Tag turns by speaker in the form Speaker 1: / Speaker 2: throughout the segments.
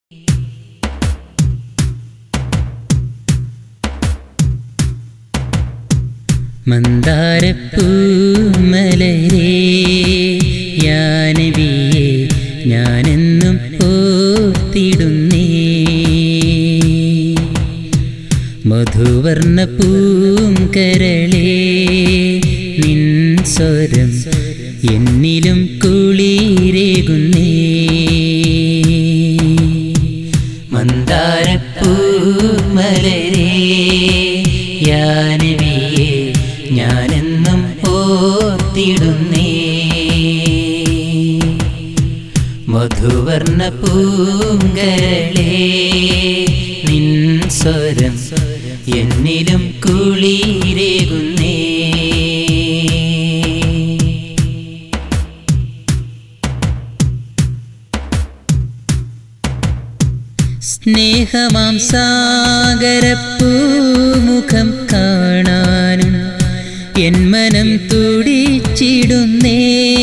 Speaker 1: മന്ദാരപ്പൂമലരേ യാനവിയെ ഞാനെന്നും ഓത്തിടുന്നേ മധുവർണ്ണ പൂങ്കരളേ നിൻ സ്വരം എന്നിലും കുളിരേകുന്നേ മന്ദാരപ്പൂമലരേ യാനവിയെ ഞാനെന്നും ഓത്തിടുന്നേ മധുവർണ്ണ പൂങ്കരളേ നിൻ സ്വരം എന്നിലും കുളിരേകുന്നേ സ്നേഹമാം സാഗരപ്പൂമുഖം കാണാനും എൻ മനം തുടിച്ചിടുന്നേ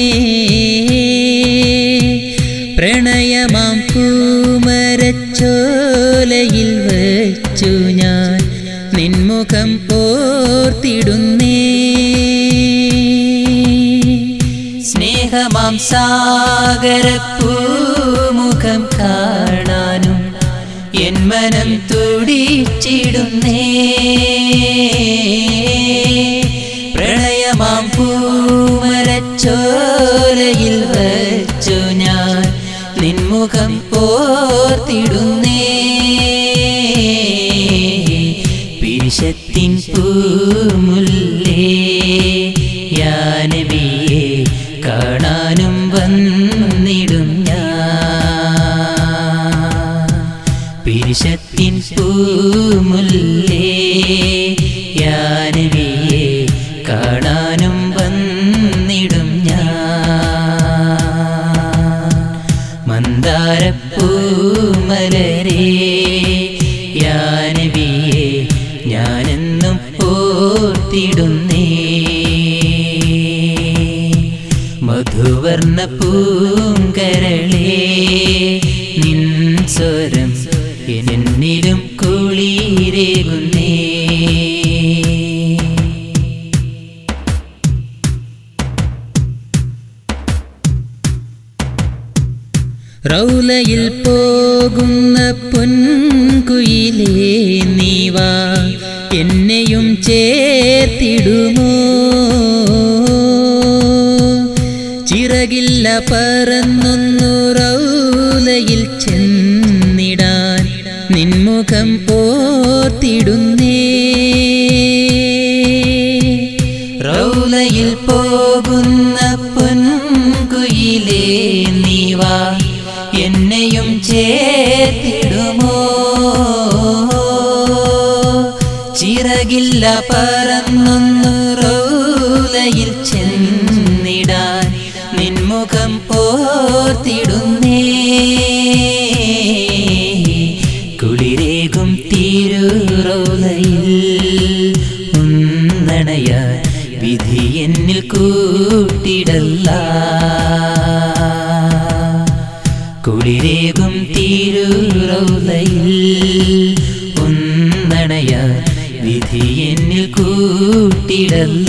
Speaker 1: പ്രണയമാം പൂമരച്ചോലയിൽ വച്ചു ഞാൻ നിൻമുഖം ഓർത്തിടുന്നേ സ്നേഹമാം സാഗരപ്പൂമുഖം കാണാനും എൻ മനം തുടിച്ചിടുന്നേ പ്രണയമാം പൂമരച്ചോലയിൽ വച്ചു ഞാൻ നിൻമുഖം ഓർത്തിടുന്നേ പിരിശത്തിൻ പൂമുല്ലേ യാനവിയെ കാണാനും വന്നിടും ഞാൻ പിരിശത്തിൻ പൂമുല്ലേ യാനവിയെ കാണാനും വന്നിടും ഞാൻ മന്ദാരപ്പൂമലരേ യാനവിയെ ഞാനെന്നും ഓർത്തിടുന്നേ മധുവർണ്ണ പൂങ്കരളേ നിൻ സ്വരം എന്നിലും കുളിരേകുന്നേ റൗലയിൽ പോകുന്ന പൊൻകുയിലേ നീവാ എന്നെയും ചേർത്തിടുമോ ചിറകില്ല പറന്നൊന്നു റൗലയിൽ ചെന്നിടാൻ നിൻമുഖം ഓർത്തിടുന്നേ റൗലയിൽ പോകുന്ന പൊൻകുയിലേ നീവാ എന്നെയും ചേർത്തിടുമോ ചിറകില്ല പറന്നൊന്നു റൗലയിൽ ചെന്നിടാൻ നിൻമുഖം ഓർത്തിടുന്നേ കുളിരേകും തിരുറൗലയിൽ ഉന്നണയ വിധി എന്നിൽ കൂട്ടിടല്ല കുളിരേകും തിരുറൗലയിൽ ഉന്നണയ വിധി എന്നിൽ കൂട്ടിടല്ല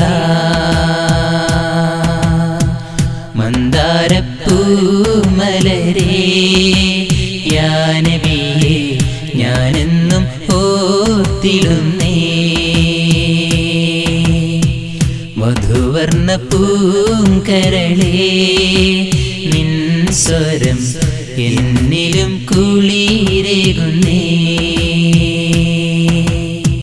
Speaker 1: മന്ദാരപ്പൂമലരേ യാനവിയെ ഞാനെന്നും ഓത്തിടുന്നേ മധുവർണ്ണ പൂങ്കരളേ നിൻ സ്വരം എന്നിലും കുളിരേകുന്നേ